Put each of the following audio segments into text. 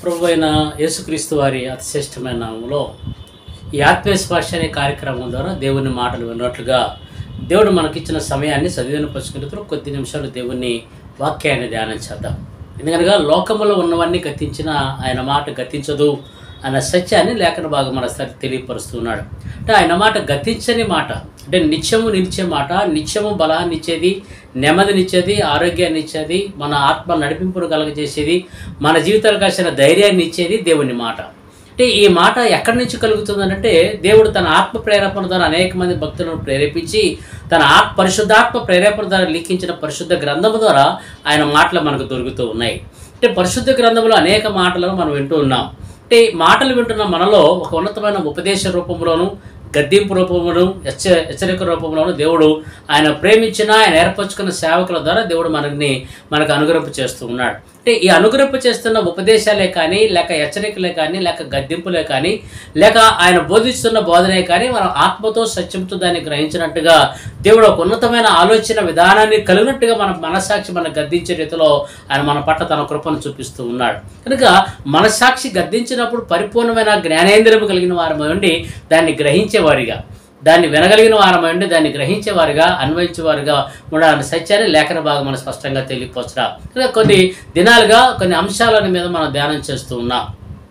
ప్రభు అయిన యేసుక్రీస్తు వారి అతిశ్రేష్టమైన నామంలో ఈ ఆత్మీయ స్పర్శ అనే కార్యక్రమం ద్వారా దేవుని మాటలు విన్నట్లుగా దేవుడు మనకిచ్చిన సమయాన్ని సద్వినియోగపరుచుకుంటూ కొద్ది నిమిషాలు దేవుని వాక్యాన్ని ధ్యానం చేద్దాం ఎందుకనగా లోకములో ఉన్నవన్నీ గతించిన ఆయన మాట గతించదు అన్న సత్యాన్ని లేఖన భాగం మన సరి తెలియపరుస్తున్నాడు అంటే ఆయన మాట గతించని మాట అంటే నిత్యము నిలిచే మాట నిత్యము బలాన్ని ఇచ్చేది నెమ్మదినిచ్చేది ఆరోగ్యాన్ని ఇచ్చేది మన ఆత్మ నడిపింపును కలగజేసేది మన జీవితాలకు కాసిన ధైర్యాన్ని ఇచ్చేది దేవుని మాట అంటే ఈ మాట ఎక్కడి నుంచి కలుగుతుందంటే దేవుడు తన ఆత్మ ప్రేరేపణ ద్వారా అనేక మంది భక్తులను ప్రేరేపించి తన ఆత్మ పరిశుద్ధాత్మ ప్రేరేపణ ద్వారా లిఖించిన పరిశుద్ధ గ్రంథము ద్వారా ఆయన మాటలు మనకు దొరుకుతూ ఉన్నాయి అంటే పరిశుద్ధ గ్రంథంలో అనేక మాటలను మనం వింటూ ఉన్నాం అంటే ఈ మాటలు వింటున్న మనలో ఒక ఉన్నతమైన ఉపదేశ రూపంలోను గద్దింపు రూపంలోను హెచ్చ హెచ్చరిక రూపంలోను దేవుడు ఆయన ప్రేమించిన ఆయన ఏర్పరచుకున్న సేవకుల ద్వారా దేవుడు మనల్ని మనకు అనుగ్రహింపు చేస్తూ ఉన్నాడు అంటే ఈ అనుగ్రహింపు చేస్తున్న ఉపదేశాలే కానీ లేక హెచ్చరికలే కానీ లేక గద్దింపులే కానీ లేక ఆయన బోధిస్తున్న బోధనే కానీ మనం ఆత్మతో సత్యంతో దాన్ని గ్రహించినట్టుగా దేవుడు ఒక ఉన్నతమైన ఆలోచన విధానాన్ని కలిగినట్టుగా మన మనసాక్షి మన గద్దించే రీతిలో ఆయన మన పట్ల తన కృపను చూపిస్తూ ఉన్నాడు కనుక మనసాక్షి గద్దించినప్పుడు పరిపూర్ణమైన జ్ఞానేంద్రము కలిగిన వారమై ఉండి దాన్ని గ్రహించేవారిగా దాన్ని వినగలిగిన వారమై ఉండి దాన్ని గ్రహించేవారుగా అన్వయించేవారుగా ఉండాలని సత్యాన్ని లేఖన భాగం మనం స్పష్టంగా తెలియపరచరా కనుక కొన్ని దినాలుగా కొన్ని అంశాల మీద మనం ధ్యానం చేస్తూ ఉన్నాం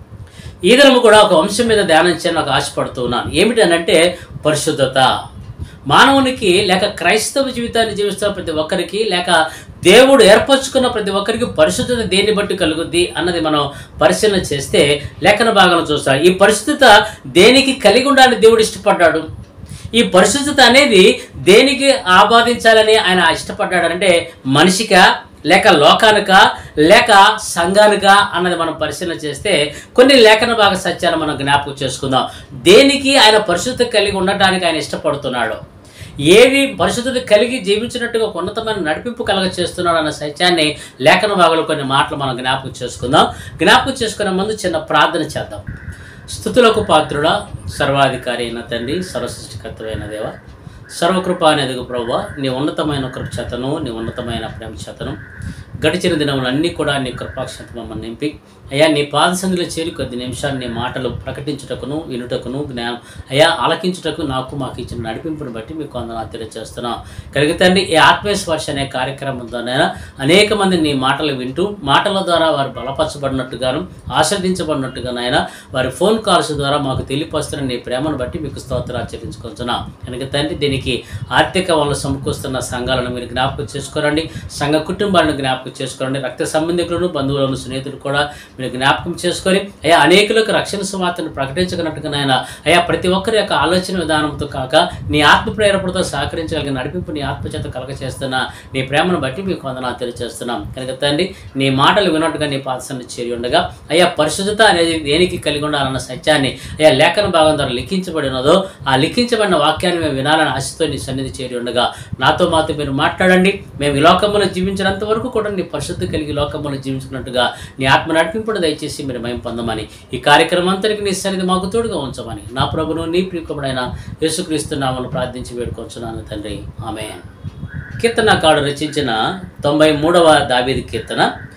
ఈ దినము కూడా ఒక అంశం మీద ధ్యానం చేయాలని నాకు ఆశపడుతూ ఉన్నాను ఏమిటనంటే పరిశుద్ధత మానవునికి లేక క్రైస్తవ జీవితాన్ని జీవిస్తున్న ప్రతి ఒక్కరికి లేక దేవుడు ఏర్పరచుకున్న ప్రతి ఒక్కరికి పరిశుద్ధత దేన్ని బట్టి కలుగుద్ది అన్నది మనం పరిశీలన చేస్తే లేఖన భాగంలో చూస్తాం ఈ పరిశుద్ధత దేనికి కలిగి ఉండాలని దేవుడు ఇష్టపడ్డాడు ఈ పరిశుద్ధత అనేది దేనికి ఆపాదించాలని ఆయన ఇష్టపడ్డాడంటే మనిషిక లేక లోకానిక లేక సంఘానిక అన్నది మనం పరిశీలన చేస్తే కొన్ని లేఖన భాగ సత్యాలు మనం జ్ఞాపకం చేసుకుందాం దేనికి ఆయన పరిశుద్ధత కలిగి ఉండటానికి ఆయన ఇష్టపడుతున్నాడు ఏది పరిశుద్ధత కలిగి జీవించినట్టుగా ఒక ఉన్నతమైన నడిపింపు కలగ చేస్తున్నాడు అన్న సత్యాన్ని లేఖన భాగంలో కొన్ని మాటలు మనం జ్ఞాపకం చేసుకుందాం జ్ఞాపకం చేసుకునే ముందు చిన్న ప్రార్థన చేద్దాం స్థుతులకు పాత్రుడ సర్వాధికారి అయిన తండ్రి సర్వసృష్టికర్తమైన దేవ సర్వకృప అనేది ప్రభు నీ ఉన్నతమైన కృప చేతను నీ ఉన్నతమైన ప్రేమ చేతను గడిచిన దినములన్నీ కూడా నీ కృపాక్షత మమ్మల్ని నింపి అయ్యా నీ పాదసంధిలో చేరి కొద్ది నిమిషాలు నీ మాటలు ప్రకటించుటకును వినుటకును జ్ఞానం అయ్యా ఆలకించుటకు నాకు మాకు ఇచ్చిన నడిపింపును బట్టి మీకు వందనాలు తెలియజేస్తున్నాం కలిగి తండ్రి ఈ ఆత్మీయ స్పర్శ అనే కార్యక్రమం ద్వారా అనేక మంది నీ మాటలు వింటూ మాటల ద్వారా వారు బలపరచబడినట్టుగాను ఆశ్రదించబడినట్టుగానైనా వారి ఫోన్ కాల్స్ ద్వారా మాకు తెలియపరుస్తున్న నీ ప్రేమను బట్టి మీకు స్తోత్రాలు ఆచరించుకుంటున్నాం కనుక తండ్రి దీనికి ఆర్థిక వల్ల సమకూరుస్తున్న సంఘాలను మీరు జ్ఞాపకం చేసుకోరండి సంఘ కుటుంబాలను జ్ఞాపకం చేసుకోండి రక్త సంబంధికులను బంధువులను స్నేహితులు కూడా మీరు జ్ఞాపకం చేసుకొని అయ్యా అనేకులకు రక్షణ సువార్తను ప్రకటించగనట్టుగా నాయన అయ్యా ప్రతి ఒక్కరి యొక్క ఆలోచన విధానంతో కాక నీ ఆత్మ ప్రేరపడితో సహకరించగలిగిన నడిపింపు నీ ఆత్మచేత కలగ చేస్తున్న నీ ప్రేమను బట్టి మీకు వందనాలు తెలియజేస్తున్నాం కనుక తండ్రి నీ మాటలు విన్నట్టుగా నీ పాదశాన్ని చేరి ఉండగా అయ్యా పరిశుద్ధత అనేది దేనికి కలిగి ఉండాలన్న సత్యాన్ని అయ్యా లేఖన భాగం ద్వారా లిఖించబడినదో ఆ లిఖించబడిన వాక్యాన్ని మేము వినాలని ఆశతో నీ సన్నిధి చేరి ఉండగా నాతో మాతో మీరు మాట్లాడండి మేము ఈ లోకంలో జీవించినంత వరకు కూడా నీ పరిశుద్ధి కలిగి లోకంలో జీవించుకున్నట్టుగా నీ ఆత్మ నడిపింపుడు దయచేసి మీరు మేము పొందమని ఈ కార్యక్రమం అంతరికి నీ సన్నిధి మాకు తోడుగా ఉంచమని నా ప్రభును నీ ప్రియకుడైన యేసుక్రీస్తు నామను ప్రార్థించి వేడుకొంచున్నాను తండ్రి ఆమె కీర్తనకాడు రచించిన తొంభై మూడవ దావీది కీర్తన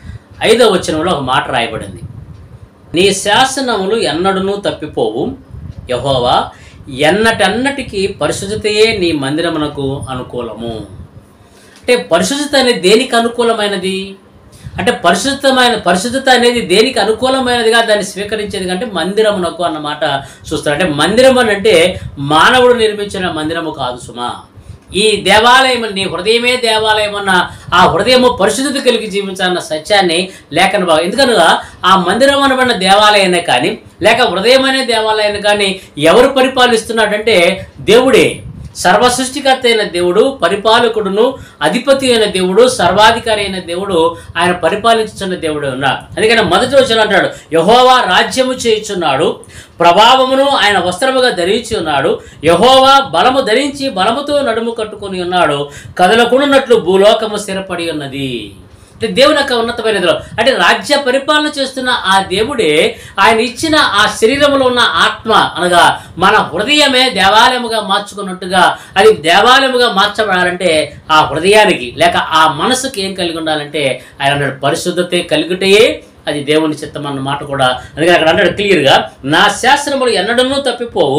ఐదవ వచనంలో ఒక మాట రాయబడింది నీ శాసనములు ఎన్నడూనూ తప్పిపోవు యహోవా ఎన్నటన్నటికీ పరిశుద్ధతయే నీ మందిరమునకు అనుకూలము అంటే పరిశుద్ధత అనేది దేనికి అనుకూలమైనది అంటే పరిశుద్ధమైన పరిశుద్ధత అనేది దేనికి అనుకూలమైనదిగా దాన్ని స్వీకరించేది అంటే మందిరమునకు అన్నమాట చూస్తారు అంటే మందిరం అని అంటే మానవుడు నిర్మించిన మందిరము కాదు సుమా ఈ దేవాలయం నీ హృదయమే దేవాలయం అన్న ఆ హృదయము పరిశుద్ధత కలిగి జీవించాలన్న సత్యాన్ని లేఖన బాగా ఎందుకనగా ఆ మందిరం అనబడిన దేవాలయాన్ని కానీ లేక హృదయమైన దేవాలయాన్ని కానీ ఎవరు పరిపాలిస్తున్నాడంటే దేవుడే సర్వసృష్టికర్త అయిన దేవుడు పరిపాలకుడును అధిపతి అయిన దేవుడు సర్వాధికారి అయిన దేవుడు ఆయన పరిపాలించుతున్న దేవుడు ఉన్నాడు అందుకని మొదటి రోజున అంటాడు యహోవా రాజ్యము చేయుచున్నాడు ప్రభావమును ఆయన వస్త్రముగా ధరించి ఉన్నాడు యహోవా బలము ధరించి బలముతో నడుము కట్టుకొని ఉన్నాడు కదలకుండాన్నట్లు భూలోకము స్థిరపడి ఉన్నది అంటే దేవుని యొక్క ఉన్నతమైనదిలో అంటే రాజ్య పరిపాలన చేస్తున్న ఆ దేవుడే ఆయన ఇచ్చిన ఆ శరీరంలో ఉన్న ఆత్మ అనగా మన హృదయమే దేవాలయముగా మార్చుకున్నట్టుగా అది దేవాలయముగా మార్చబడాలంటే ఆ హృదయానికి లేక ఆ మనసుకి ఏం కలిగి ఉండాలంటే ఆయన అన్నాడు పరిశుద్ధతే కలిగిటయే అది దేవుని చిత్తం అన్న మాట కూడా అందుకని అక్కడ అంటాడు క్లియర్గా నా శాస్త్రములు ఎన్నడనూ తప్పిపోవు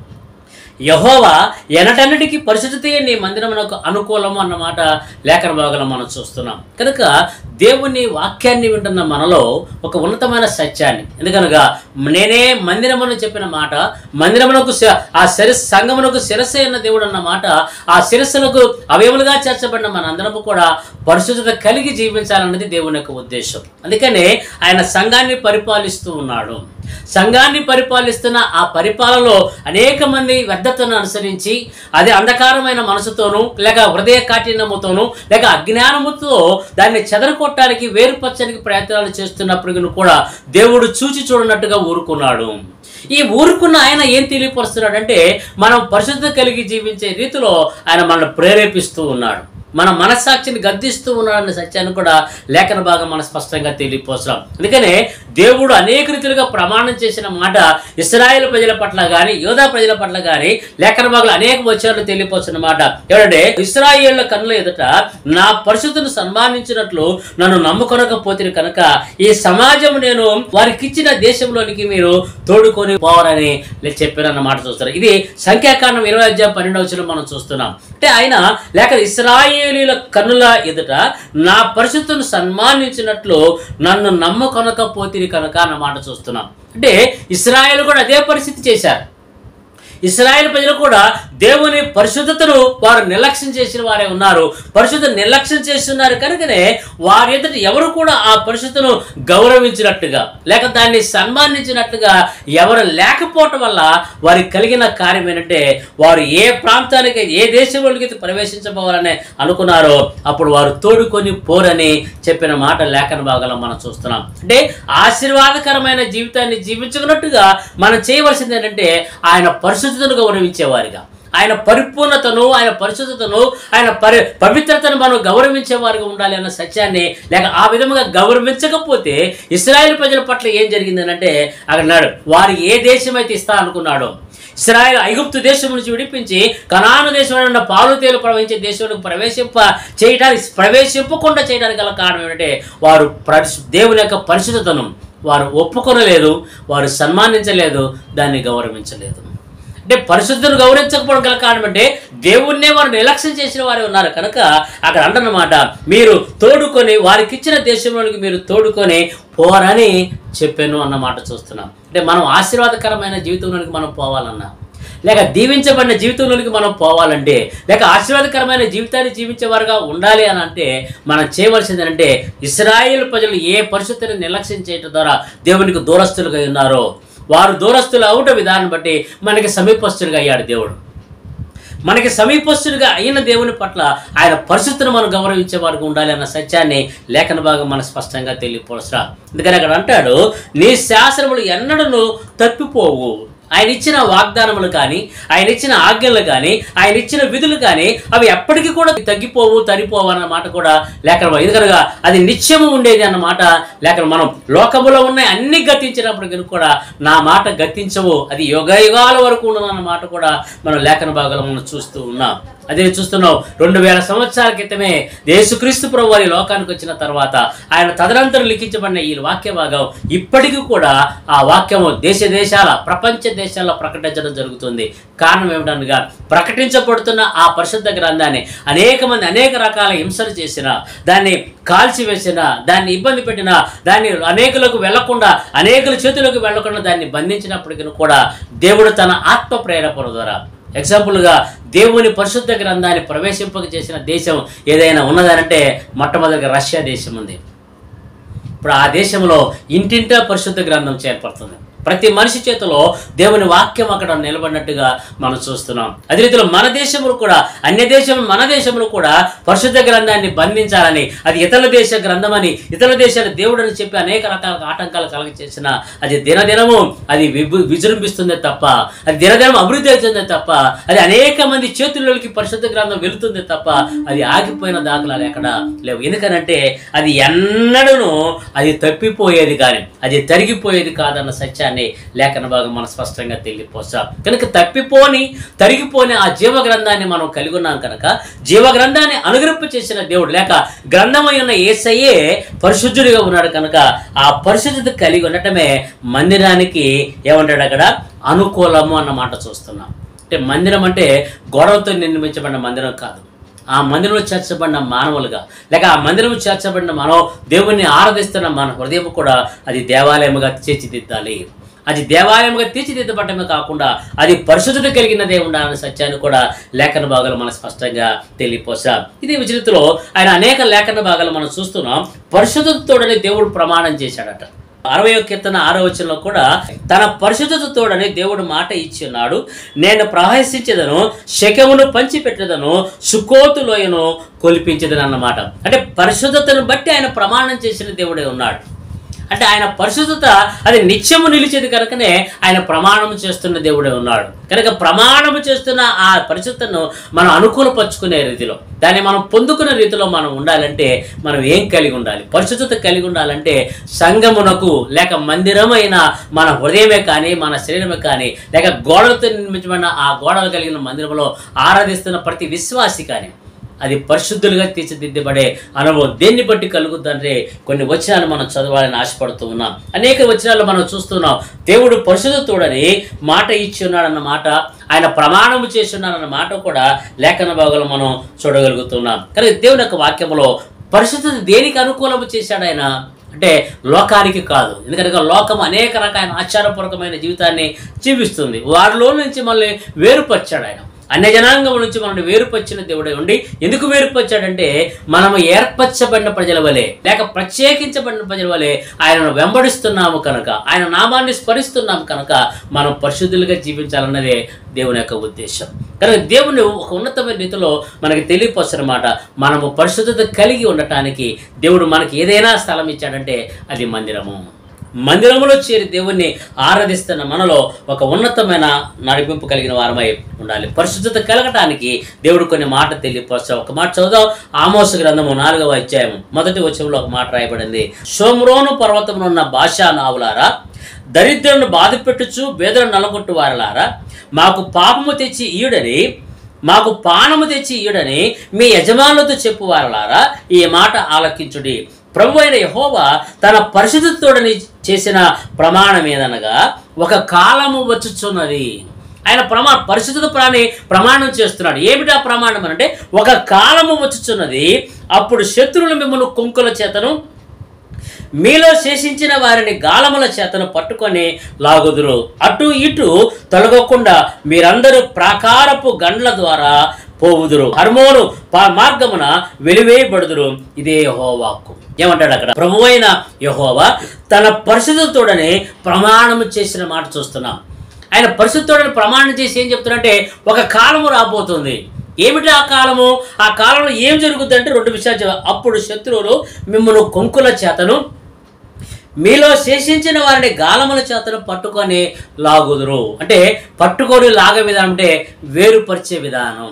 యహోవా ఎనటన్నిటికీ పరిశుద్ధతే నీ మందిరమునకు అనుకూలము అన్నమాట లేఖన భాగంలో మనం చూస్తున్నాం కనుక దేవుని వాక్యాన్ని వింటున్న మనలో ఒక ఉన్నతమైన సత్యాన్ని ఎందుకనగా నేనే మందిరమును చెప్పిన మాట మందిరమునకు శ- ఆ శిరస్ సంగమునకు శిరస్సు అయిన దేవుడు అన్న మాట ఆ శిరస్సులకు అవయములుగా చేర్చబడిన మనందరము కూడా పరిశుద్ధత కలిగి జీవించాలన్నది దేవుని యొక్క ఉద్దేశం అందుకనే ఆయన సంఘాన్ని పరిపాలిస్తూ ఉన్నాడు సంఘాన్ని పరిపాలిస్తున్న ఆ పరిపాలనలో అనేక మంది వ్యర్థతను అనుసరించి అది అంధకారమైన మనసుతోనూ లేక హృదయ కాఠిన్యముతోనూ లేక అజ్ఞానముతో దాన్ని చెదరకొట్టడానికి వేరుపరచడానికి ప్రయత్నాలు చేస్తున్నప్పటికీ కూడా దేవుడు చూచి చూడనట్టుగా ఊరుకున్నాడు ఈ ఊరుకున్న ఆయన ఏం తెలియపరుస్తున్నాడంటే మనం పరిశుద్ధత కలిగి జీవించే రీతిలో ఆయన మనల్ని ప్రేరేపిస్తూ ఉన్నాడు మన మనస్సాక్షిని గద్దిస్తూ ఉన్నాడన్న సత్యాన్ని కూడా లేఖన భాగం మనం స్పష్టంగా తెలియపోతున్నాం అందుకనే దేవుడు అనేక రీతిలుగా ప్రమాణం చేసిన మాట ఇస్రాయేల్ ప్రజల పట్ల కానీ యోధా ప్రజల పట్ల కానీ లేఖన భాగంలో అనేక వచ్చారు తెలియపోతున్న మాట ఏమంటే ఇస్రాయేళ్ల కన్నుల ఎదుట నా పరిశుద్ధను సన్మానించినట్లు నన్ను నమ్ముకొనకపోతే కనుక ఈ సమాజం నేను వారికి ఇచ్చిన దేశంలోనికి మీరు తోడుకొని పోవాలని చెప్పారన్న మాట చూస్తారు ఇది సంఖ్యాకాండం ఇరవై అధ్యాయం పన్నెండవ వచనం మనం చూస్తున్నాం అంటే ఆయన లేక ఇస్రాయేలీల కన్నుల ఎదుట నా పరిశుద్ధను సన్మానించినట్లు నన్ను నమ్మకొనకపోతే కనుక అన్న మాట చూస్తున్నాం అంటే ఇస్రాయేల్ కూడా అదే పరిస్థితి చేశారు ఇస్రాయేల్ ప్రజలు కూడా దేవుని పరిశుద్ధతను వారు నిర్లక్ష్యం చేసిన వారే ఉన్నారు పరిశుద్ధ నిర్లక్ష్యం చేస్తున్నారు కనుకనే వారి ఎదుట ఎవరు కూడా ఆ పరిశుద్ధను గౌరవించినట్టుగా లేక దాన్ని సన్మానించినట్టుగా ఎవరు లేకపోవటం వల్ల వారికి కలిగిన కార్యం ఏంటంటే వారు ఏ ప్రాంతానికి ఏ దేశంలోకి అయితే ప్రవేశించబోవాలని అనుకున్నారో అప్పుడు వారు తోడుకొని పోరని చెప్పిన మాట లేఖన భాగంలో మనం చూస్తున్నాం అంటే ఆశీర్వాదకరమైన జీవితాన్ని జీవించుకున్నట్టుగా మనం చేయవలసింది ఏంటంటే ఆయన పరిశుద్ధతను గౌరవించేవారిగా ఆయన పరిపూర్ణతను ఆయన పరిశుద్ధతను ఆయన పరి పవిత్రతను మనం గౌరవించే వారిగా ఉండాలి అన్న సత్యాన్ని లేక ఆ విధముగా గౌరవించకపోతే ఇస్రాయేల్ ప్రజల పట్ల ఏం జరిగిందని అంటే అక్కడ అన్నాడు వారు ఏ దేశం అయితే ఇస్తా అనుకున్నాడో ఇస్రాయేల్ ఐగుప్తు దేశం నుంచి విడిపించి కనాను దేశంలో ఉన్న పాలు తేలు ప్రవహించే దేశంలోకి ప్రవేశింప చేయడానికి ప్రవేశింపకుండా చేయడానికి గల కారణం ఏంటంటే వారు పరిశు దేవుని యొక్క పరిశుద్ధతను వారు ఒప్పుకొనలేదు వారు సన్మానించలేదు దాన్ని గౌరవించలేదు అంటే పరిశుద్ధులు గౌరవించకపోవడం గల కారణం అంటే దేవుణ్ణే వారు నిర్లక్ష్యం చేసిన వారు ఉన్నారు కనుక అక్కడ అంటనమాట మీరు తోడుకొని వారికి ఇచ్చిన దేశంలోనికి మీరు తోడుకొని పోరని చెప్పాను అన్న మాట చూస్తున్నాం అంటే మనం ఆశీర్వాదకరమైన జీవితంలోనికి మనం పోవాలన్నా లేక దీవించబడిన జీవితంలోనికి మనం పోవాలంటే లేక ఆశీర్వాదకరమైన జీవితాన్ని జీవించేవారుగా ఉండాలి అని అంటే మనం చేయవలసింది అంటే ఇస్రాయేల్ ప్రజలు ఏ పరిస్థితిని నిర్లక్ష్యం చేయడం ద్వారా దేవునికి దూరస్తులుగా ఉన్నారో వారు దూరస్తులు అవుట విధానం బట్టి మనకి సమీపస్తులుగా అయ్యాడు దేవుడు మనకి సమీపస్తుడిగా అయిన దేవుని పట్ల ఆయన పరిస్థితిని మనం గౌరవించే వారికి ఉండాలి అన్న సత్యాన్ని లేఖన భాగం మనకు స్పష్టంగా తెలియపరచరా అందుకని అక్కడ అంటాడు నీ శాసనములు ఎన్నడను తప్పిపోవు ఆయన ఇచ్చిన వాగ్దానములు కానీ ఆయన ఇచ్చిన ఆజ్ఞలు కానీ ఆయన ఇచ్చిన విధులు కానీ అవి ఎప్పటికీ కూడా తగ్గిపోవు తరిపోవు అన్న మాట కూడా లేఖన ఎందుకనగా అది నిత్యము ఉండేది అన్నమాట లేఖన మనం లోకములో ఉన్న అన్ని గతించినప్పటికీ కూడా నా మాట గతించవు అది యుగ యుగాల వరకు ఉండదు అన్న మాట కూడా మనం లేఖన భాగాలు మనం చూస్తూ ఉన్నాం అదే చూస్తున్నాం రెండు వేల సంవత్సరాల క్రితమే యేసుక్రీస్తు ప్రభు వారి లోకానికి వచ్చిన తర్వాత ఆయన తదనంతరం లిఖించబడిన ఈ వాక్య భాగం ఇప్పటికీ కూడా ఆ వాక్యము దేశ దేశాల ప్రపంచ దేశాల్లో ప్రకటించడం జరుగుతుంది కారణం ఏమిటనగా ప్రకటించబడుతున్న ఆ పరిశుద్ధ గ్రంథాన్ని అనేక మంది అనేక రకాల హింసలు చేసిన దాన్ని కాల్చివేసిన దాన్ని ఇబ్బంది పెట్టిన దాన్ని అనేకులకు వెళ్లకుండా అనేకుల చేతులకు వెళ్లకుండా దాన్ని బంధించినప్పటికీ కూడా దేవుడు తన ఆత్మ ప్రేరేపణ ద్వారా ఎగ్జాంపుల్గా దేవుని పరిశుద్ధ గ్రంథాన్ని ప్రవేశింపక చేసిన దేశం ఏదైనా ఉన్నదనంటే మొట్టమొదటిగా రష్యా దేశం ఉంది ఇప్పుడు ఆ దేశంలో ఇంటింటా పరిశుద్ధ గ్రంథం చేర్పడుతుంది ప్రతి మనిషి చేతిలో దేవుని వాక్యం అక్కడ నిలబడినట్టుగా మనం చూస్తున్నాం అదే రీతిలో మన దేశంలో కూడా అన్య దేశం మన దేశంలో కూడా పరిశుద్ధ గ్రంథాన్ని బంధించాలని అది ఇతర దేశ గ్రంథమని ఇతర దేశాల దేవుడు అని చెప్పి అనేక రకాల ఆటంకాలు కలగ చేసిన అది దినదినము అది విభు విజృంభిస్తుందే తప్ప అది దినదినం అభివృద్ధి అవుతుందే తప్ప అది అనేక మంది చేతుల్లోకి పరిశుద్ధ గ్రంథం వెళుతుంది తప్ప అది ఆగిపోయిన దాఖలాలు ఎక్కడ లేవు ఎందుకనంటే అది ఎన్నడూను అది తప్పిపోయేది కానీ అది తరిగిపోయేది కాదన్న సత్యాన్ని సత్యాన్ని లేఖన భాగం మనం స్పష్టంగా తెలియపోసా కనుక తప్పిపోని తరిగిపోని ఆ జీవ గ్రంథాన్ని మనం కలిగి ఉన్నాం కనుక జీవ గ్రంథాన్ని అనుగ్రహింప చేసిన దేవుడు లేక గ్రంథమై ఉన్న ఏసయ్యే పరిశుద్ధుడిగా ఉన్నాడు కనుక ఆ పరిశుద్ధత కలిగి ఉండటమే మందిరానికి ఏమంటాడు అక్కడ అనుకూలము అన్న మాట చూస్తున్నాం అంటే మందిరం అంటే గోడలతో నిర్మించబడిన మందిరం కాదు ఆ మందిరంలో చేర్చబడిన మానవులుగా లేక ఆ మందిరంలో చేర్చబడిన మనం దేవుణ్ణి ఆరాధిస్తున్న మన హృదయం కూడా అది దేవాలయముగా తీర్చిదిద్దాలి అది దేవాలయముగా తీర్చిదిద్దబడమే కాకుండా అది పరిశుద్ధత కలిగినదే ఉండాలనే సత్యాన్ని కూడా లేఖన భాగాలు మనం స్పష్టంగా తెలియపోసా ఇది విచరితలో ఆయన అనేక లేఖన భాగాలు మనం చూస్తున్నాం పరిశుద్ధతతోడని దేవుడు ప్రమాణం చేశాడట అరవై కీర్తన ఆరో వచనంలో కూడా తన పరిశుద్ధతతోడని దేవుడు మాట ఇచ్చి ఉన్నాడు నేను ప్రవహించదను శకమును పంచిపెట్టదను సుకోతు లోయను కొలిపించదను అన్నమాట అంటే పరిశుద్ధతను బట్టి ఆయన ప్రమాణం చేసిన దేవుడే ఉన్నాడు అంటే ఆయన పరిశుద్ధత అది నిత్యము నిలిచేది కనుకనే ఆయన ప్రమాణం చేస్తున్న దేవుడే ఉన్నాడు కనుక ప్రమాణము చేస్తున్న ఆ పరిశుద్ధతను మనం అనుకూలపరుచుకునే రీతిలో దాన్ని మనం పొందుకునే రీతిలో మనం ఉండాలంటే మనం ఏం కలిగి ఉండాలి పరిశుద్ధత కలిగి ఉండాలంటే సంగమునకు లేక మందిరమైన మన హృదయమే కానీ మన శరీరమే కానీ లేక గోడలతో నిర్మించబడిన ఆ గోడలు కలిగిన మందిరంలో ఆరాధిస్తున్న ప్రతి విశ్వాసి కానీ అది పరిశుద్ధులుగా తీర్చిదిద్దబడే అనుభవం దేన్ని బట్టి కలుగుద్దంటే కొన్ని వచనాలు మనం చదవాలని ఆశపడుతూ ఉన్నాం అనేక వచనాలు మనం చూస్తున్నాం దేవుడు పరిశుద్ధతుడని మాట ఇచ్చి ఉన్నాడన్న మాట ఆయన ప్రమాణము చేసి ఉన్నాడన్న మాట కూడా లేఖన భాగంలో మనం చూడగలుగుతున్నాం కానీ దేవుని యొక్క వాక్యంలో పరిశుద్ధత దేనికి అనుకూలము చేశాడు ఆయన అంటే లోకానికి కాదు ఎందుకంటే లోకం అనేక రకాల ఆచారపూర్వకమైన జీవితాన్ని జీవిస్తుంది వారిలో నుంచి మళ్ళీ వేరుపరిచాడు ఆయన అన్య జనాంగం నుంచి మనల్ని వేరుపరిచిన దేవుడే ఉండి ఎందుకు వేరుపరిచాడంటే మనము ఏర్పరచబడిన ప్రజల వలె లేక ప్రత్యేకించబడిన ప్రజల వలె ఆయనను వెంబడిస్తున్నాము కనుక ఆయన నామాన్ని స్మరిస్తున్నాము కనుక మనం పరిశుద్ధులుగా జీవించాలన్నదే దేవుని యొక్క ఉద్దేశం కనుక దేవుని ఒక ఉన్నతమైన రీతిలో మనకి తెలియపరచనమాట మనము పరిశుద్ధత కలిగి ఉండటానికి దేవుడు మనకి ఏదైనా స్థలం ఇచ్చాడంటే అది మందిరము మందిరములో చేరి దేవుణ్ణి ఆరాధిస్తున్న మనలో ఒక ఉన్నతమైన నడిపింపు కలిగిన వారమై ఉండాలి పరిశుద్ధత కలగటానికి దేవుడు కొన్ని మాట తెలియపరచా ఒక మాట చదువుదాం ఆమోస గ్రంథము నాలుగవ అధ్యాయము మొదటి వచనంలో ఒక మాట రాయబడింది సోమ్రోను పర్వతమున ఉన్న భాషా నావులారా దరిద్రులను బాధపెట్టుచు బేదలను నలగొట్టు వారలారా మాకు పాపము తెచ్చి ఈయుడని మాకు పానము తెచ్చి ఈయుడని మీ యజమానులతో చెప్పువారలారా ఈ మాట ఆలకించుడి ప్రభు అయిన యహోవా తన పరిశుద్ధతోడని చేసిన ప్రమాణం ఏదనగా ఒక కాలము వచ్చుచున్నది ఆయన ప్రమా పరిశుద్ధ ప్రాణి ప్రమాణం చేస్తున్నాడు ఏమిటి ఆ ప్రమాణం అంటే ఒక కాలము వచ్చుచున్నది అప్పుడు శత్రువులు మిమ్మల్ని కుంకుల చేతను మీలో శేషించిన వారిని గాలముల చేతను పట్టుకొని లాగుదురు అటు ఇటు తొలగకుండా మీరందరూ ప్రాకారపు గండ్ల ద్వారా పోవుదురు హర్మోను పా- మార్గమున వెలివేయబడుదురు ఇదే యెహోవాకు ఏమంటాడు అక్కడ ప్రభు అయిన యహోవా తన పరిశుద్ధతోడని ప్రమాణము చేసిన మాట చూస్తున్నాం ఆయన పరిశుద్ధుడని ప్రమాణం చేసి ఏం చెప్తున్నాడంటే ఒక కాలము రాబోతుంది ఏమిటి ఆ కాలము ఆ కాలంలో ఏం జరుగుతుంది అంటే రెండు విషయాలు చెప్ప- అప్పుడు శత్రువులు మిమ్మల్ని కొంకుల చేతను మీలో శేషించిన వారిని గాలముల చేతను పట్టుకొని లాగుదురు అంటే పట్టుకొని లాగే విధానం అంటే వేరుపరిచే విధానం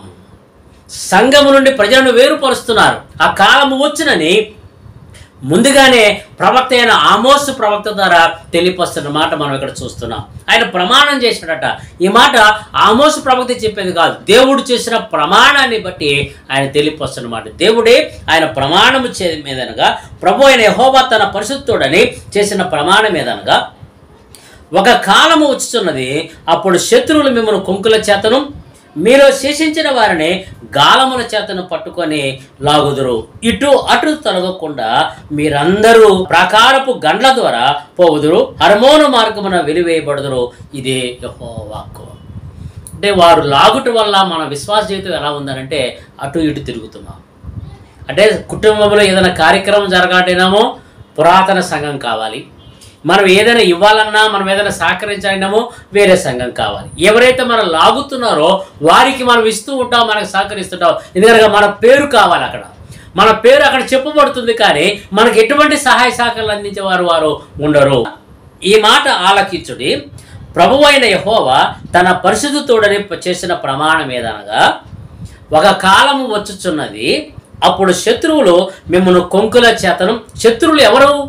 సంఘము నుండి ప్రజలను వేరుపరుస్తున్నారు ఆ కాలము వచ్చినని ముందుగానే ప్రవక్త అయిన ఆమోసు ప్రవక్త ద్వారా తెలియపస్తున్న మాట మనం ఇక్కడ చూస్తున్నాం ఆయన ప్రమాణం చేశాడట ఈ మాట ఆమోసు ప్రవక్త చెప్పేది కాదు దేవుడు చేసిన ప్రమాణాన్ని బట్టి ఆయన తెలియపస్తున్న మాట దేవుడే ఆయన ప్రమాణము చే మీదనగా ప్రభు అయిన యెహోవా తన పరిశుద్ధుడని చేసిన ప్రమాణం ఏదనగా ఒక కాలము వచ్చుతున్నది అప్పుడు శత్రువులు మిమ్మల్ని కొంకుల చేతను మీలో శేషించిన వారిని గాలముల చేతను పట్టుకొని లాగుదురు ఇటు అటు తొలగకుండా మీరందరూ ప్రాకారపు గండ్ల ద్వారా పోవుదురు హర్మోను మార్గమున వెలివేయబడుదురు ఇదే యెహోవాక్కు అంటే వారు లాగుట వల్ల మన విశ్వాస జీవితం ఎలా ఉందనంటే అటు ఇటు తిరుగుతున్నాం అంటే కుటుంబంలో ఏదైనా కార్యక్రమం జరగాటేనేమో పురాతన సంఘం కావాలి మనం ఏదైనా ఇవ్వాలన్నా మనం ఏదైనా సహకరించాలన్నామో వేరే సంఘం కావాలి ఎవరైతే మనం లాగుతున్నారో వారికి మనం ఇస్తూ ఉంటాం మనకు సహకరిస్తుంటాం ఎందుకంటే మన పేరు కావాలి అక్కడ మన పేరు అక్కడ చెప్పబడుతుంది కానీ మనకు ఎటువంటి సహాయ సహకారాలు అందించేవారు వారు ఉండరు ఈ మాట ఆలకించుడి ప్రభు అయిన యహోవా తన పరిశుద్ధతోడని చేసిన ప్రమాణం ఏదనగా ఒక కాలము వచ్చుచున్నది అప్పుడు శత్రువులు మిమ్మల్ని కొంకుల చేతను శత్రువులు ఎవరు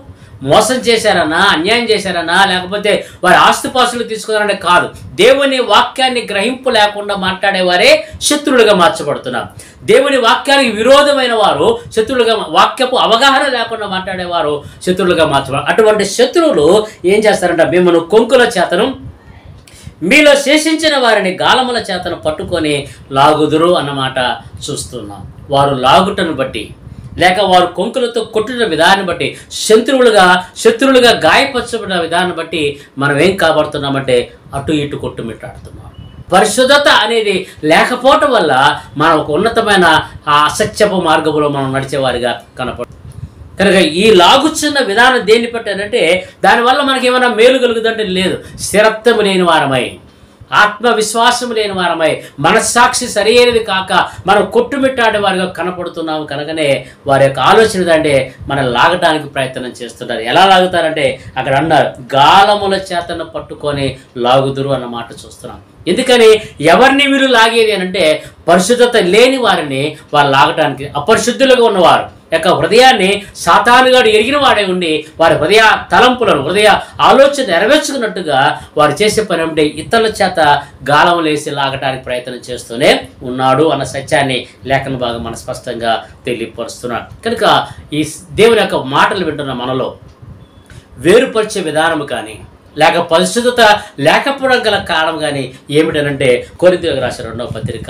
మోసం చేశారన్నా అన్యాయం చేశారన్నా లేకపోతే వారి ఆస్తిపాస్తులు తీసుకున్నారనే కాదు దేవుని వాక్యాన్ని గ్రహింపు లేకుండా మాట్లాడేవారే శత్రువులుగా మార్చబడుతున్నారు దేవుని వాక్యానికి విరోధమైన వారు శత్రువులుగా వాక్యపు అవగాహన లేకుండా మాట్లాడేవారు శత్రువులుగా మార్చబడు అటువంటి శత్రువులు ఏం చేస్తారంట మిమ్మల్ని కొంకుల చేతను మీలో శేషించిన వారిని గాలముల చేతను పట్టుకొని లాగుదురు అన్నమాట చూస్తున్నాం వారు లాగుటను బట్టి లేక వారు కొంకులతో కొట్టిన విధానం బట్టి శత్రువులుగా శత్రువులుగా గాయపరచబడిన విధానం బట్టి మనం ఏం కాబడుతున్నామంటే అటు ఇటు కొట్టుమిట్టాడుతున్నాం పరిశుద్ధత అనేది లేకపోవటం వల్ల మనం ఒక ఉన్నతమైన ఆ అసత్యపు మార్గంలో మనం నడిచేవారిగా కనపడు కనుక ఈ లాగుచున్న విధానం దేన్ని పట్టానంటే దానివల్ల మనకి ఏమైనా మేలు కలుగుదంటే లేదు స్థిరత్వం లేని వారమై ఆత్మవిశ్వాసం లేని వారమై మనస్సాక్షి సరైనది కాక మనం కొట్టుమిట్టాడే వారిగా కనపడుతున్నాము కనుకనే వారి యొక్క ఆలోచన అంటే మనం లాగడానికి ప్రయత్నం చేస్తున్నారు ఎలా లాగుతారంటే అక్కడ అన్నారు గాలముల చేతను పట్టుకొని లాగుదురు అన్న మాట చూస్తున్నాం ఎందుకని ఎవరిని వీరు లాగేది అని అంటే పరిశుద్ధత లేని వారిని వాళ్ళు లాగటానికి అపరిశుద్ధులుగా ఉన్నవారు యొక్క హృదయాన్ని సాతానుగాడు ఎరిగిన వాడే ఉండి వారి హృదయ తలంపులను హృదయ ఆలోచన నెరవేర్చుకున్నట్టుగా వారు చేసే పని అంటే ఇతరుల చేత గాలం లేసి లాగటానికి ప్రయత్నం చేస్తూనే ఉన్నాడు అన్న సత్యాన్ని లేఖన భాగం మన స్పష్టంగా తెలియపరుస్తున్నాడు కనుక ఈ దేవుని యొక్క మాటలు వింటున్న మనలో వేరుపరిచే విధానం కానీ లేక పరిశుద్ధత లేకపోవడం గల కారణం కానీ ఏమిటనంటే కొరింథీయులకు రాసిన రెండవ పత్రిక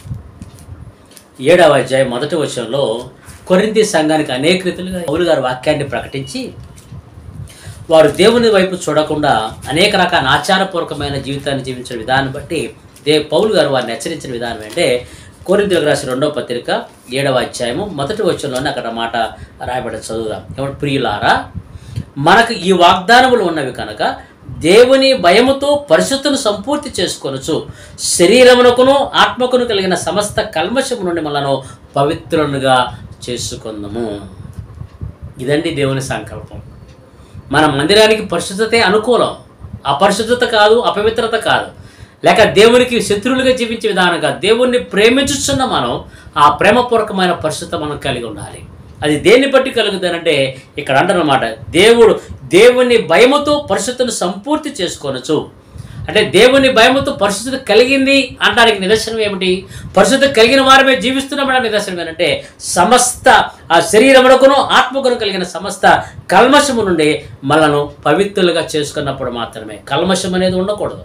ఏడవ అధ్యాయం మొదటి వచనంలో కొరింథీ సంఘానికి అనేక రీతిలుగా పౌలు గారు వాక్యాన్ని ప్రకటించి వారు దేవుని వైపు చూడకుండా అనేక రకాల ఆచారపూర్వకమైన జీవితాన్ని జీవించిన విధానం బట్టి దే పౌలు గారు వారిని హెచ్చరించిన విధానం అంటే కోరింతలకు రాసిన రెండవ పత్రిక ఏడవ అధ్యాయము మొదటి వచ్చంలోనే అక్కడ మాట రాయబడి చదువుదాం ఏమంటే ప్రియులారా మనకు ఈ వాగ్దానములు ఉన్నవి కనుక దేవుని భయముతో పరిశుద్ధును సంపూర్తి చేసుకొనొచ్చు శరీరమునకును ఆత్మకును కలిగిన సమస్త కల్మషము నుండి మనను పవిత్రులుగా చేసుకుందాము ఇదండి దేవుని సంకల్పం మన మందిరానికి పరిశుద్ధతే అనుకూలం అపరిశుద్ధత కాదు అపవిత్రత కాదు లేక దేవునికి శత్రువులుగా జీవించే విధానం కాదు దేవుణ్ణి ప్రేమించుచున్న మనం ఆ ప్రేమపూర్వకమైన పరిశుద్ధత మనం కలిగి ఉండాలి అది దేన్ని బట్టి కలుగుతుందంటే ఇక్కడ అంటారన్నమాట దేవుడు దేవుని భయముతో పరిశుద్ధను సంపూర్తి చేసుకోనొచ్చు అంటే దేవుని భయముతో పరిశుద్ధత కలిగింది అనడానికి నిదర్శనం ఏమిటి పరిశుద్ధ కలిగిన వారమే జీవిస్తున్నామన్న నిదర్శనం ఏంటంటే సమస్త ఆ శరీరమునకును ఆత్మకును కలిగిన సమస్త కల్మషము నుండి మనను పవిత్రులుగా చేసుకున్నప్పుడు మాత్రమే కల్మషం అనేది ఉండకూడదు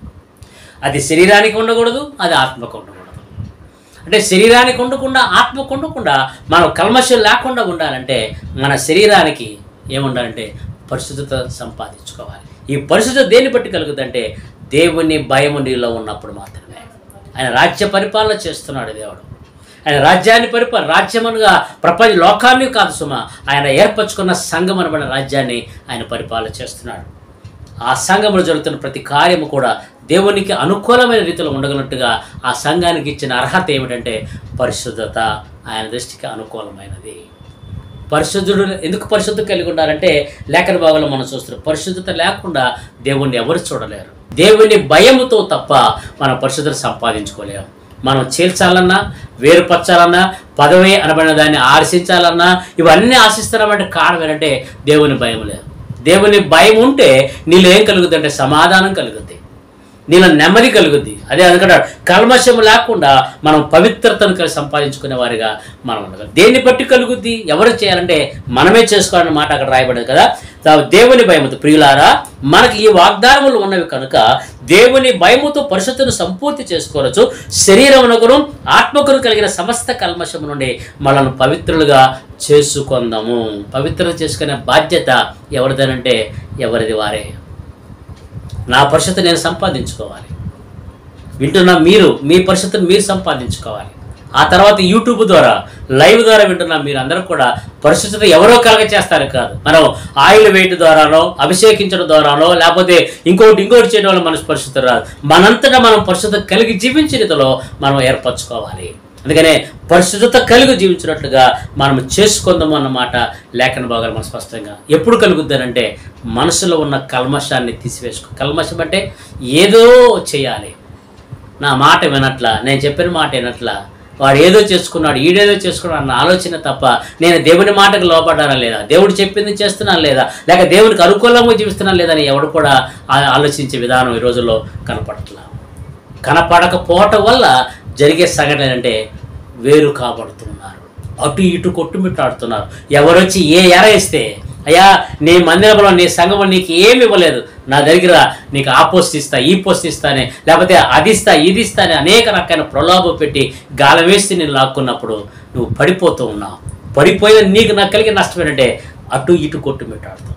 అది శరీరానికి ఉండకూడదు అది ఆత్మకు ఉండకూడదు అంటే శరీరానికి ఉండకుండా ఆత్మకు ఉండకుండా మనం కల్మషం లేకుండా ఉండాలంటే మన శరీరానికి ఏముండాలంటే పరిశుద్ధత సంపాదించుకోవాలి ఈ పరిశుద్ధత దేన్ని బట్టి కలుగుతుందంటే దేవుని భయము నీలో ఉన్నప్పుడు మాత్రమే ఆయన రాజ్య పరిపాలన చేస్తున్నాడు దేవుడు ఆయన రాజ్యాన్ని పరిపాలన రాజ్యమనుగా ప్రపంచ లోకాన్ని కాదు సుమ ఆయన ఏర్పరచుకున్న సంఘం అనబడిన రాజ్యాన్ని ఆయన పరిపాలన చేస్తున్నాడు ఆ సంఘంలో జరుగుతున్న ప్రతి కార్యము కూడా దేవునికి అనుకూలమైన రీతిలో ఉండగలట్టుగా ఆ సంఘానికి ఇచ్చిన అర్హత ఏమిటంటే పరిశుద్ధత ఆయన దృష్టికి అనుకూలమైనది పరిశుద్ధుడు ఎందుకు పరిశుద్ధత కలిగి ఉండాలంటే లేఖన భాగంలో మనం చూస్తున్నాం పరిశుద్ధత లేకుండా దేవుణ్ణి ఎవరు చూడలేరు దేవుని భయముతో తప్ప మనం పరిశుద్ధత సంపాదించుకోలేము మనం చీల్చాలన్నా వేరుపరచాలన్నా పదవి అనబడిన దాన్ని ఆశించాలన్నా ఇవన్నీ ఆశిస్తున్నామంటే కారణం ఏంటంటే దేవుని భయం లేదు దేవుని భయం ఉంటే నీళ్ళు ఏం కలుగుద్ది అంటే సమాధానం కలుగుద్ది నీళ్ళ నెమ్మది కలుగుద్ది అదే అనుకుంటాడు కల్మషం లేకుండా మనం పవిత్రతను కలిసి సంపాదించుకునే వారిగా మనం ఉండగలం దేన్ని బట్టి కలుగుద్ది ఎవరు చేయాలంటే మనమే చేసుకోవాలన్న మాట అక్కడ రాయబడదు కదా తా- దేవుని భయముతో ప్రియులారా మనకి ఈ వాగ్దానములు ఉన్నవి కనుక దేవుని భయముతో పరిశుద్ధను సంపూర్తి చేసుకోవచ్చు శరీరమునకును ఆత్మకును కలిగిన సమస్త కల్మషము నుండి మనల్ని పవిత్రులుగా చేసుకుందాము పవిత్రత చేసుకునే బాధ్యత ఎవరిదనంటే ఎవరిది వారే నా పరిశుద్ధ నేను సంపాదించుకోవాలి వింటున్న మీరు మీ పరిశుద్ధను మీరు సంపాదించుకోవాలి ఆ తర్వాత యూట్యూబ్ ద్వారా లైవ్ ద్వారా వింటున్న మీరు అందరూ కూడా పరిశుద్ధత ఎవరో కలగ చేస్తారు కాదు మనం ఆయిల్ వెయిట్ ద్వారానో అభిషేకించడం ద్వారానో లేకపోతే ఇంకోటి ఇంకోటి చేయడం వల్ల మనసు పరిశుద్ధత రాదు మనంతటా మనం పరిశుద్ధత కలిగి జీవించే రీతిలో మనం ఏర్పరచుకోవాలి అందుకనే పరిశుద్ధత కలిగి జీవించినట్లుగా మనం చేసుకుందాము అన్నమాట లేఖన భాగాలు మనం స్పష్టంగా ఎప్పుడు కలుగుద్దనంటే మనసులో ఉన్న కల్మషాన్ని తీసివేసుకో కల్మషం అంటే ఏదో చేయాలి నా మాట వినట్లా నేను చెప్పిన మాట వినట్లా వాడు ఏదో చేసుకున్నాడు ఈడేదో చేసుకున్నాడు అన్న ఆలోచన తప్ప నేను దేవుని మాటకు లోపడ్డానా లేదా దేవుడు చెప్పింది చేస్తున్నాను లేదా లేక దేవునికి అనుకూలంగా జీవిస్తున్నాను లేదా అని ఎవడు కూడా ఆ- ఆలోచించే విధానం ఈ రోజుల్లో కనపడట్లా కనపడకపోవటం వల్ల జరిగే సంఘటన అంటే వేరు కాబడుతున్నారు అటు ఇటు కొట్టుమిట్టాడుతున్నారు ఎవరొచ్చి ఏ ఎర ఇస్తే అయ్యా నీ మందిరంలో నీ సంఘంలో నీకు ఏమి ఇవ్వలేదు నా దగ్గర నీకు ఆ పోస్ట్ ఇస్తా ఈ పోస్ట్ ఇస్తానే లేకపోతే అది ఇస్తా ఇది ఇస్తానే అనేక రకాల ప్రలోభం పెట్టి గాలం వేసి నేను లాక్కున్నప్పుడు నువ్వు పడిపోతూ ఉన్నావు పడిపోయిన నీకు నాకు కలిగే నష్టం ఏంటంటే అటు ఇటు కొట్టుమిట్టాడుతున్నావు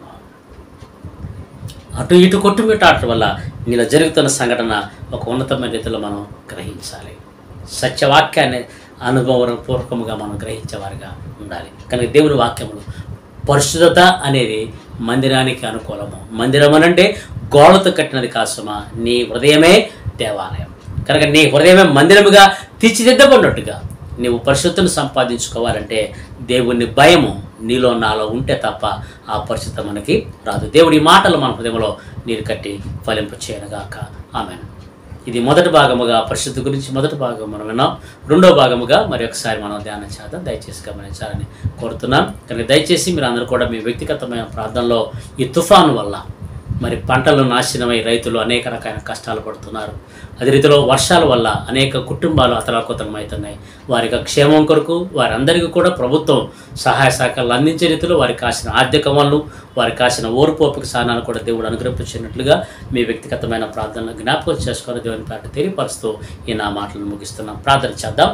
అటు ఇటు కొట్టుమిట్టాడటం వల్ల నీలో జరుగుతున్న సంఘటన ఒక ఉన్నతమైన రీతిలో మనం గ్రహించాలి సత్యవాక్యాన్ని అనుభవపూర్వకంగా మనం గ్రహించేవారుగా ఉండాలి కనుక దేవుని వాక్యములు పరిశుద్ధత అనేది మందిరానికి అనుకూలము మందిరం అనంటే గోడతో కట్టినది కాసుమా నీ హృదయమే దేవాలయం కనుక నీ హృదయమే మందిరముగా తీర్చిదిద్దబడినట్టుగా నీవు పరిశుద్ధను సంపాదించుకోవాలంటే దేవుని భయము నీలో నాలో ఉంటే తప్ప ఆ పరిశుద్ధత మనకి రాదు దేవుడి మాటలు మన హృదయంలో నీరు కట్టి ఫలింప చేయనుగాక ఆమెను ఇది మొదటి భాగముగా పరిశుద్ధి గురించి మొదటి భాగం మనం విన్నాం రెండో భాగముగా మరి ఒకసారి మనం ధ్యానం చేద్దాం దయచేసి గమనించాలని కోరుతున్నాం కనుక దయచేసి మీరు అందరూ కూడా మీ వ్యక్తిగతమైన ప్రార్థనలో ఈ తుఫాను వల్ల మరి పంటలు నాశనమై రైతులు అనేక రకాల కష్టాలు పడుతున్నారు అదే రీతిలో వర్షాల వల్ల అనేక కుటుంబాలు అతలాకుతలమవుతున్నాయి వారి యొక్క క్షేమం కొరకు వారందరికీ కూడా ప్రభుత్వం సహాయ సహకారాలు అందించే రీతిలో వారికి కాసిన ఆర్థిక వనరులు వారికి కాసిన ఓర్పు ఓపిక స్థానాలు కూడా దేవుడు అనుగ్రహించినట్లుగా మీ వ్యక్తిగతమైన ప్రార్థనలు జ్ఞాపకం చేసుకొని దేవుని పేట తెలియపరుస్తూ ఈ నా మాటలను ముగిస్తున్నాం ప్రార్థన చేద్దాం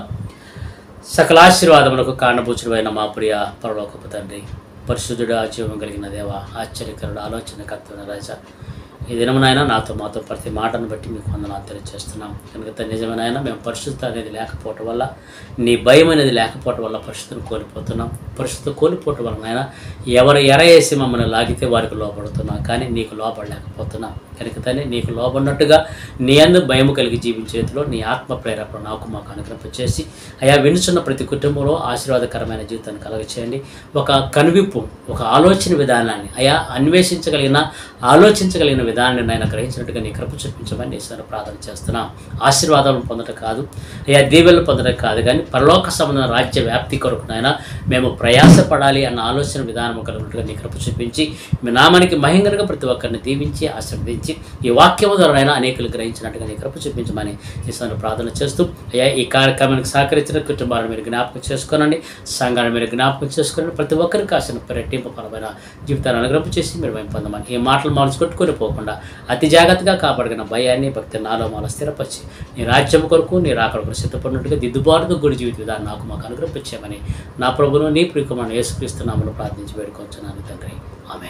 సకల ఆశీర్వాదములకు కారణభూచుడైన మా ప్రియ పరలోకపు తండ్రి పరిశుద్ధుడు ఆజీవం కలిగిన దేవ ఆశ్చర్యకరుడు ఆలోచన రాజా ఈ దినమునైనా నాతో మాతో ప్రతి మాటను బట్టి మీకు వందనాలు తెలియజేస్తున్నాం కనుక నిజమైనా మేము పరిశుద్ధత అనేది లేకపోవటం వల్ల నీ భయం అనేది లేకపోవటం వల్ల పరిశుద్ధను కోల్పోతున్నాం పరిశుద్ధ కోల్పోవటం వల్ల నాయన ఎవరు ఎర వేసి మమ్మల్ని లాగితే వారికి లోపడుతున్నాం కానీ నీకు లోపడలేకపోతున్నాం కనుక తండ్రి నీకు లోబడినట్టుగా నీ అందు భయం కలిగి జీవించేతిలో నీ ఆత్మ ప్రేరేపణ నాకు మాకు అనుగ్రహింపచేసి అయా వినుచున్న ప్రతి కుటుంబంలో ఆశీర్వాదకరమైన జీవితాన్ని కలగచేయండి ఒక కనువిప్పు ఒక ఆలోచన విధానాన్ని అయా అన్వేషించగలిగిన ఆలోచించగలిగిన విధానాన్ని నాయన గ్రహించినట్టుగా నీ కృప చూపించమని నేను సరే ప్రార్థన చేస్తున్నాం ఆశీర్వాదాలను పొందడం కాదు అయ్యా దీవెలు పొందడం కాదు కానీ పరలోక సంబంధ రాజ్య వ్యాప్తి కొరకు నాయన మేము ప్రయాసపడాలి అన్న ఆలోచన విధానం కలిగినట్టుగా నీ కృప చూపించి మీ నామానికి మహింగరగా ప్రతి ఒక్కరిని దీవించి ఆశీర్వదించి ఈ వాక్యము ద్వారా అనేకులు గ్రహించినట్టుగా నీ కృప చూపించమని ఈ సందర్భంలో ప్రార్థన చేస్తూ అయ్యా ఈ కార్యక్రమానికి సహకరించిన కుటుంబాలను మీరు జ్ఞాపకం చేసుకోనండి సంఘాన్ని మీరు జ్ఞాపకం చేసుకోనండి ప్రతి ఒక్కరికి కాసిన రెట్టింపు పరమైన జీవితాన్ని అనుగ్రహం చేసి మీరు మేము పొందమని ఈ మాటలు మనసు కొట్టుకొని పోకుండా అతి జాగ్రత్తగా కాపాడిన భయాన్ని భక్తి నాలో మాల స్థిరపరిచి నీ రాజ్యం కొరకు నీ రాకడ కొరకు సిద్ధపడినట్టుగా దిద్దుబాటుగా గుడి జీవిత విధానం నాకు మాకు అనుగ్రహించామని నా ప్రభును నీ ప్రియకుమారు యేసుక్రీస్తున్నామని ప్రార్థించి వేడుకొంచున్నాను తండ్రి ఆమె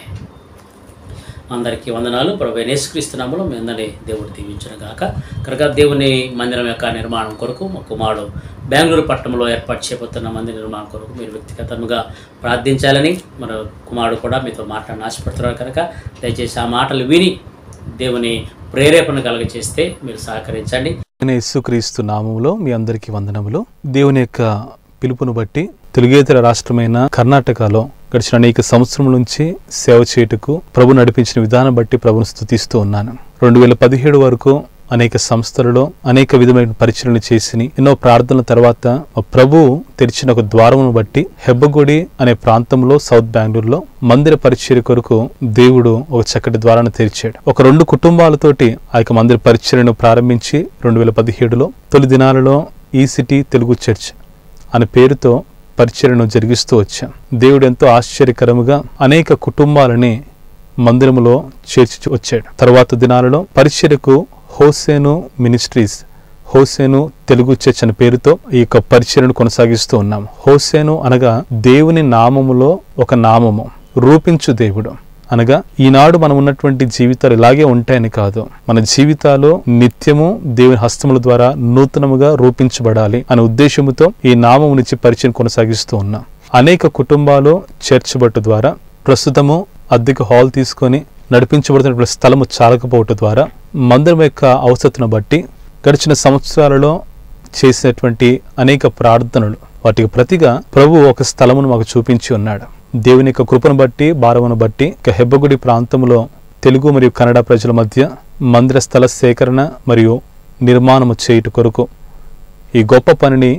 అందరికీ వందనాలు ప్రభు యేసుక్రీస్తునామలో మీ అందరినీ దేవుడు దీవించిన గాక కనుక దేవుని మందిరం యొక్క నిర్మాణం కొరకు మా కుమారుడు బెంగళూరు పట్టణంలో ఏర్పాటు చేయబోతున్న మందిర నిర్మాణం కొరకు మీరు వ్యక్తిగతంగా ప్రార్థించాలని మన కుమారుడు కూడా మీతో మాట్లాడిన ఆశపడుతున్నారు కనుక దయచేసి ఆ మాటలు విని దేవుని ప్రేరేపణ కలుగ చేస్తే మీరు సహకరించండి నేను యేసుక్రీస్తు నామములో మీ అందరికీ వందనములు దేవుని యొక్క పిలుపును బట్టి తెలుగేతర రాష్ట్రమైన కర్ణాటకలో గడిచిన అనేక సంవత్సరం నుంచి సేవ చేయుటకు ప్రభు నడిపించిన విధానం బట్టి ప్రభును స్థుతిస్తూ ఉన్నాను రెండు వేల పదిహేడు వరకు అనేక సంస్థలలో అనేక విధమైన పరిచయలు చేసి ఎన్నో ప్రార్థనల తర్వాత మా ప్రభు తెరిచిన ఒక ద్వారమును బట్టి హెబ్బగుడి అనే ప్రాంతంలో సౌత్ బెంగళూరులో మందిర పరిచర్య కొరకు దేవుడు ఒక చక్కటి ద్వారాన్ని తెరిచాడు ఒక రెండు కుటుంబాలతోటి ఆ యొక్క మందిర పరిచర్యను ప్రారంభించి రెండు వేల పదిహేడులో తొలి దినాలలో ఈ సిటీ తెలుగు చర్చ్ అనే పేరుతో పరిచర్యను జరిగిస్తూ వచ్చాం దేవుడు ఎంతో ఆశ్చర్యకరముగా అనేక కుటుంబాలని మందిరములో చేర్చి వచ్చాడు తర్వాత దినాలలో పరిచర్యకు Hosanna Ministries Hosanna Telugu church అనే పేరుతో ఈ యొక్క పరిచర్యను కొనసాగిస్తూ ఉన్నాం హోసేను అనగా దేవుని నామములో ఒక నామము రూపించు దేవుడు అనగా ఈనాడు మనం ఉన్నటువంటి జీవితాలు ఇలాగే ఉంటాయని కాదు మన జీవితాలు నిత్యము దేవుని హస్తముల ద్వారా నూతనముగా రూపించబడాలి అనే ఉద్దేశముతో ఈ నామము నుంచి పరిచయం కొనసాగిస్తూ ఉన్నాం అనేక కుటుంబాలు చర్చ్ బట్టు ద్వారా ప్రస్తుతము అద్దెకు హాల్ తీసుకొని నడిపించబడుతున్న స్థలము చాలకపోవటం ద్వారా మందిరం యొక్క అవసరతను బట్టి గడిచిన సంవత్సరాలలో చేసినటువంటి అనేక ప్రార్థనలు వాటికి ప్రతిగా ప్రభు ఒక స్థలమును మాకు చూపించి ఉన్నాడు దేవుని యొక్క కృపను బట్టి భారమును బట్టి ఇక హెబ్బగుడి ప్రాంతంలో తెలుగు మరియు కన్నడ ప్రజల మధ్య మందిర స్థల సేకరణ మరియు నిర్మాణము చేయుట కొరకు ఈ గొప్ప పనిని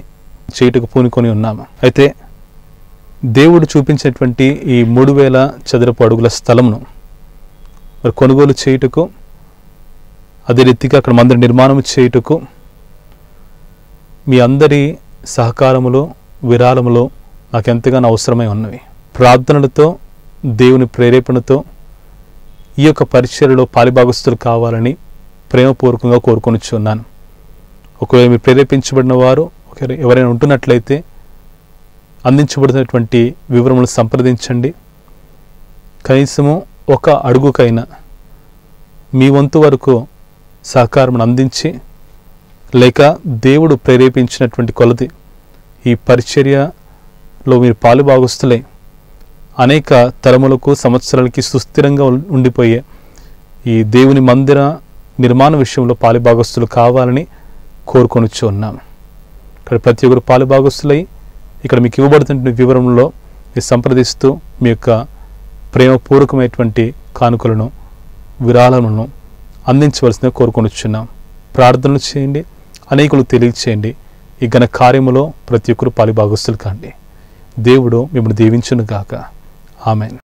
చేయుటకు పూనుకొని ఉన్నాము అయితే దేవుడు చూపించినటువంటి ఈ మూడు వేల చదరపు అడుగుల స్థలంను మరి కొనుగోలు చేయుటకు అదే రీతిగా అక్కడ మందిర నిర్మాణం చేయుటకు మీ అందరి సహకారములో విరాళములో నాకు ఎంతగానో అవసరమై ఉన్నవి ప్రార్థనలతో దేవుని ప్రేరేపణతో ఈ యొక్క పరిచర్యలో పాలిభాగస్తులు కావాలని ప్రేమపూర్వకంగా కోరుకొనిచున్నాను ఒకవేళ మీరు ప్రేరేపించబడిన వారు ఒకవేళ ఎవరైనా ఉంటున్నట్లయితే అందించబడినటువంటి వివరములు సంప్రదించండి కనీసము ఒక అడుగుకైనా మీ వంతు వరకు సహకారం అందించి లేక దేవుడు ప్రేరేపించినటువంటి కొలది ఈ పరిచర్యలో మీరు పాలుభాగస్తులై అనేక తరములకు సంవత్సరాలకి సుస్థిరంగా ఉం- ఉండిపోయే ఈ దేవుని మందిర నిర్మాణ విషయంలో పాలుభాగస్తులు కావాలని కోరుకొనిచ్చు ఉన్నాం ఇక్కడ ప్రతి ఒక్కరు పాలుభాగస్తులై ఇక్కడ మీకు ఇవ్వబడుతున్న వివరంలో మీరు సంప్రదిస్తూ మీ యొక్క ప్రేమపూర్వకమైనటువంటి కానుకలను విరాళములను అందించవలసిందిగా కోరుకొనిచున్నాం ప్రార్థనలు చేయండి అనేకులు తెలియచేయండి ఈ ఘన కార్యములో ప్రతి ఒక్కరు పాలిభాగస్తులు కాండి దేవుడు మిమ్మల్ని దీవించును గాక ఆమెన్